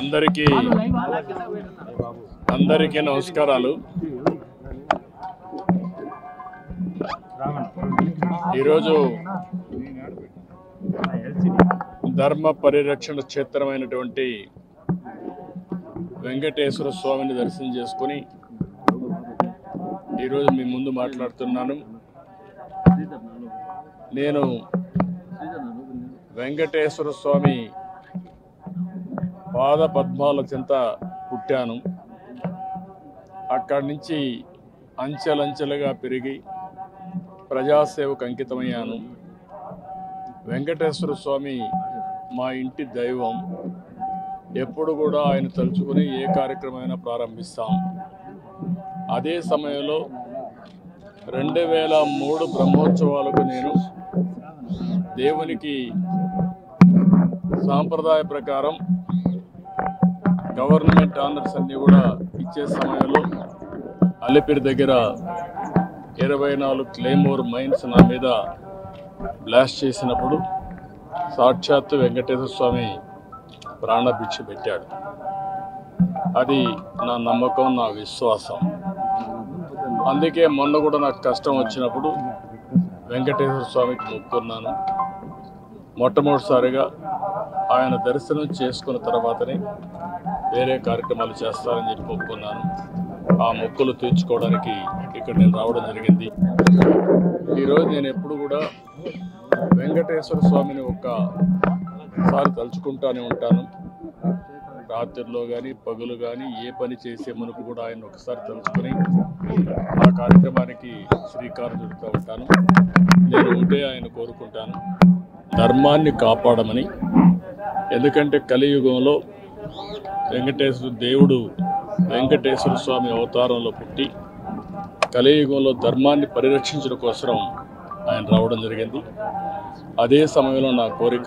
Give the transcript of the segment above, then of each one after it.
అందరికీ అందరికీ నమస్కారాలు ఈరోజు ధర్మ పరిరక్షణ క్షేత్రమైనటువంటి వెంకటేశ్వర స్వామిని దర్శనం చేసుకుని ఈరోజు మీ ముందు మాట్లాడుతున్నాను నేను వెంకటేశ్వర స్వామి పాద పద్మాల చెంత పుట్టాను అక్కడి నుంచి అంచెలంచెలుగా పెరిగి ప్రజాసేవకు అంకితమయ్యాను వెంకటేశ్వర స్వామి మా ఇంటి దైవం ఎప్పుడు కూడా ఆయన తలుచుకుని ఏ కార్యక్రమమైనా ప్రారంభిస్తాం అదే సమయంలో రెండు వేల మూడు బ్రహ్మోత్సవాలకు నేను దేవునికి సాంప్రదాయ ప్రకారం గవర్నమెంట్ ఆనర్స్ అన్ని కూడా ఇచ్చే సమయంలో అలిపిరి దగ్గర ఇరవై నాలుగు క్లెయిమోర్ మైన్స్ నా మీద బ్లాస్ట్ చేసినప్పుడు సాక్షాత్తు వెంకటేశ్వర స్వామి ప్రాణభిక్ష పెట్టాడు అది నా నమ్మకం నా విశ్వాసం అందుకే మొన్న కూడా నాకు కష్టం వచ్చినప్పుడు వెంకటేశ్వర స్వామికి మొక్కున్నాను మొట్టమొదటిసారిగా ఆయన దర్శనం చేసుకున్న తర్వాతనే వేరే కార్యక్రమాలు చేస్తారని చెప్పి మొక్కున్నాను ఆ మొక్కులు తీర్చుకోవడానికి ఇక్కడ నేను రావడం జరిగింది ఈరోజు నేను ఎప్పుడు కూడా వెంకటేశ్వర స్వామిని ఒక్కసారి తలుచుకుంటానే ఉంటాను రాత్రిలో కానీ పగులు కానీ ఏ పని చేసే మునుపు కూడా ఆయన ఒకసారి తలుచుకొని ఆ కార్యక్రమానికి శ్రీకారం చుడుతూ ఉంటాను నేను ఒకటే ఆయన కోరుకుంటాను ధర్మాన్ని కాపాడమని ఎందుకంటే కలియుగంలో వెంకటేశ్వర దేవుడు వెంకటేశ్వర స్వామి అవతారంలో పుట్టి కలియుగంలో ధర్మాన్ని పరిరక్షించడం కోసం ఆయన రావడం జరిగింది అదే సమయంలో నా కోరిక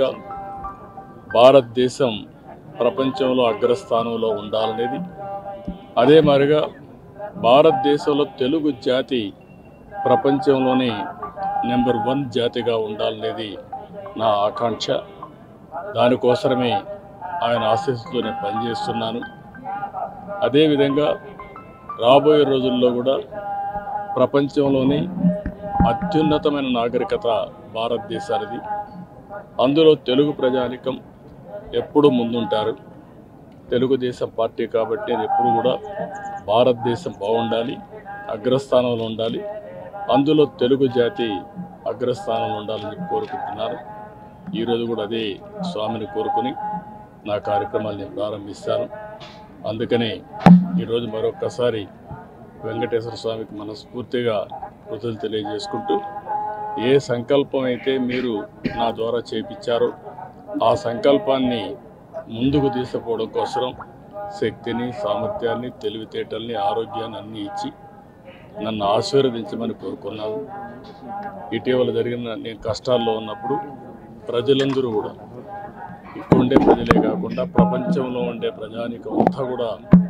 భారతదేశం ప్రపంచంలో అగ్రస్థానంలో ఉండాలనేది అదే మరిగా భారతదేశంలో తెలుగు జాతి ప్రపంచంలోనే నెంబర్ వన్ జాతిగా ఉండాలనేది నా ఆకాంక్ష దానికోసమే ఆయన ఆశీస్సుతో నేను పనిచేస్తున్నాను అదేవిధంగా రాబోయే రోజుల్లో కూడా ప్రపంచంలోని అత్యున్నతమైన నాగరికత భారతదేశానిది అందులో తెలుగు ప్రజానికం ఎప్పుడు ముందుంటారు తెలుగుదేశం పార్టీ కాబట్టి అది ఎప్పుడు కూడా భారతదేశం బాగుండాలి అగ్రస్థానంలో ఉండాలి అందులో తెలుగు జాతి అగ్రస్థానంలో ఉండాలని చెప్పి కోరుకుంటున్నారు ఈరోజు కూడా అదే స్వామిని కోరుకుని నా కార్యక్రమాలు నేను ప్రారంభిస్తాను అందుకనే ఈరోజు మరొక్కసారి వెంకటేశ్వర స్వామికి మనస్ఫూర్తిగా కృతులు తెలియజేసుకుంటూ ఏ సంకల్పం అయితే మీరు నా ద్వారా చేపించారో ఆ సంకల్పాన్ని ముందుకు తీసుకుపోవడం కోసం శక్తిని సామర్థ్యాన్ని తెలివితేటల్ని ఆరోగ్యాన్ని అన్నీ ఇచ్చి నన్ను ఆశీర్వదించమని కోరుకున్నాను ఇటీవల జరిగిన నేను కష్టాల్లో ఉన్నప్పుడు ప్రజలందరూ కూడా ఇక్కడ ఉండే ప్రజలే కాకుండా ప్రపంచంలో ఉండే ప్రజానికం అంతా కూడా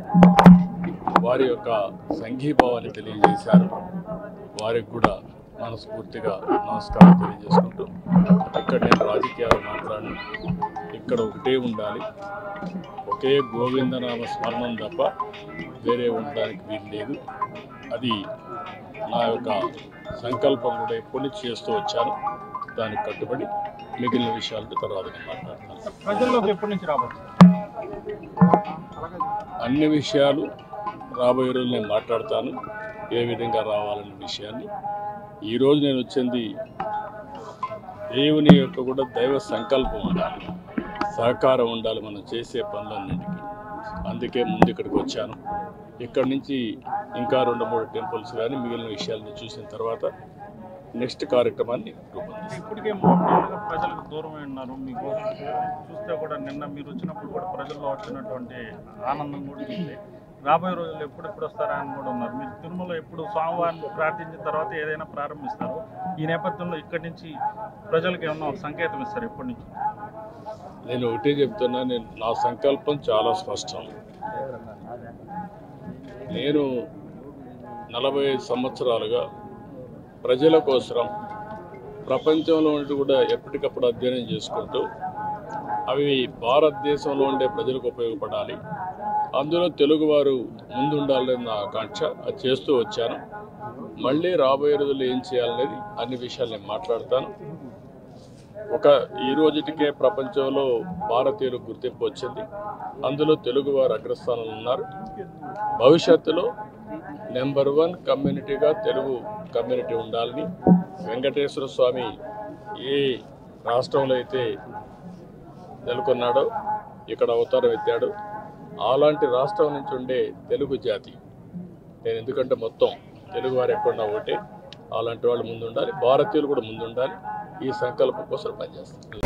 వారి యొక్క సంఘీభావాన్ని తెలియజేశారు వారికి కూడా మనస్ఫూర్తిగా నమస్కారం తెలియజేసుకుంటూ ఇక్కడ నేను రాజకీయాలు మాట్లాడను ఇక్కడ ఒకటే ఉండాలి ఒకే గోవిందనామ స్మరణం తప్ప వేరే ఉండడానికి వీలు లేదు అది నా యొక్క సంకల్పం కూడా ఎప్పటి నుంచి చేస్తూ వచ్చాను దానికి కట్టుబడి మిగిలిన విషయాలతో తర్వాత నేను మాట్లాడతాను ప్రజల్లోకి ఎప్పటి నుంచి రాబోతుంది అన్ని విషయాలు రాబోయే రోజులు నేను మాట్లాడతాను ఏ విధంగా రావాలనే విషయాన్ని ఈరోజు నేను వచ్చింది దేవుని యొక్క కూడా దైవ సంకల్పం ఉండాలి సహకారం ఉండాలి మనం చేసే పనులన్నింటికి అందుకే ముందు ఇక్కడికి వచ్చాను ఇక్కడి నుంచి ఇంకా రెండు మూడు టెంపుల్స్ కానీ మిగిలిన విషయాలను చూసిన తర్వాత నెక్స్ట్ కార్యక్రమాన్ని రూపొందిస్తాను ఇప్పటికే మూడు నెలలుగా ప్రజలకు దూరమై ఉన్నారు మీకు చూస్తే కూడా నిన్న మీరు వచ్చినప్పుడు కూడా ప్రజల్లో వచ్చినటువంటి ఆనందం కూడా ఉంది రాబోయే రోజుల్లో ఎప్పుడెప్పుడు వస్తారా అని కూడా ఉన్నారు మీరు తిరుమల ఎప్పుడు స్వామివారిని ప్రార్థించిన తర్వాత ఏదైనా ప్రారంభిస్తారు ఈ నేపథ్యంలో ఇక్కడి నుంచి ప్రజలకు ఏమన్నా ఒక సంకేతం ఇస్తారు ఎప్పటి నుంచి నేను ఒకటే చెప్తున్నా నేను నా సంకల్పం చాలా స్పష్టం నేను నలభై ఐదు సంవత్సరాలుగా ప్రజల కోసం ప్రపంచంలో ఉండి కూడా ఎప్పటికప్పుడు అధ్యయనం చేసుకుంటూ అవి భారతదేశంలో ఉండే ప్రజలకు ఉపయోగపడాలి అందులో తెలుగువారు ముందుండాలన్న ఆకాంక్ష అది చేస్తూ వచ్చాను మళ్ళీ రాబోయే రోజుల్లో ఏం చేయాలనేది అన్ని విషయాలు నేను మాట్లాడతాను ఒక ఈ రోజుటికే ప్రపంచంలో భారతీయులకు గుర్తింపు వచ్చింది అందులో తెలుగువారు అగ్రస్థానంలో ఉన్నారు భవిష్యత్తులో నెంబర్ వన్ కమ్యూనిటీగా తెలుగు కమ్యూనిటీ ఉండాలని వెంకటేశ్వర స్వామి ఏ రాష్ట్రంలో అయితే నెలకొన్నాడో ఇక్కడ అవతారం ఎత్తాడు అలాంటి రాష్ట్రం నుంచి ఉండే తెలుగు జాతి నేను ఎందుకంటే మొత్తం తెలుగు వారు ఎక్కడున్నా ఒకటే అలాంటి వాళ్ళు ముందుండాలి భారతీయులు కూడా ముందుండాలి ఈ సంకల్పం కోసం పనిచేస్తాను